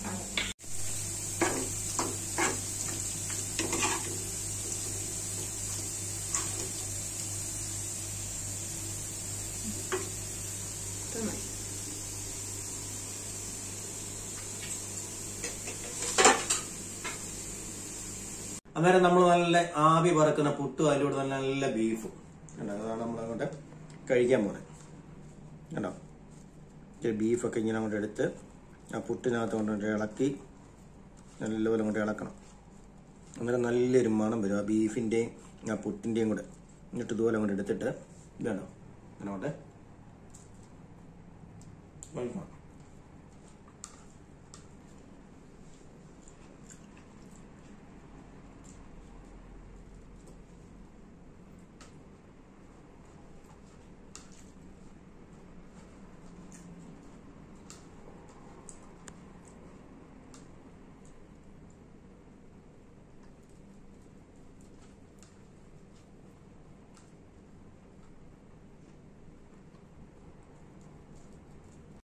ഇത്ര മതി. അന്നേരം നമ്മൾ നല്ല ആവി പറക്കുന്ന പുട്ടും അതിലൂടെ നല്ല നല്ല ബീഫും കണ്ടോ അതാണ് നമ്മൾ അങ്ങോട്ട് കഴിക്കാൻ പോണത് കണ്ടോ ഇച്ചിരി ബീഫൊക്കെ ഇങ്ങനെ അങ്ങോട്ട് എടുത്ത് ആ പുട്ടിനകത്ത് കൊണ്ടുകൊണ്ട് ഇളക്കി നല്ലപോലെ അങ്ങോട്ട് ഇളക്കണം അന്നേരം നല്ലൊരു മണം വരും ആ ബീഫിൻ്റെയും ആ പുട്ടിൻ്റെയും കൂടെ എന്നിട്ട് ഇതുപോലെ അങ്ങോട്ട് എടുത്തിട്ട് ഇതാണോ അങ്ങോട്ട് കഴിക്കണം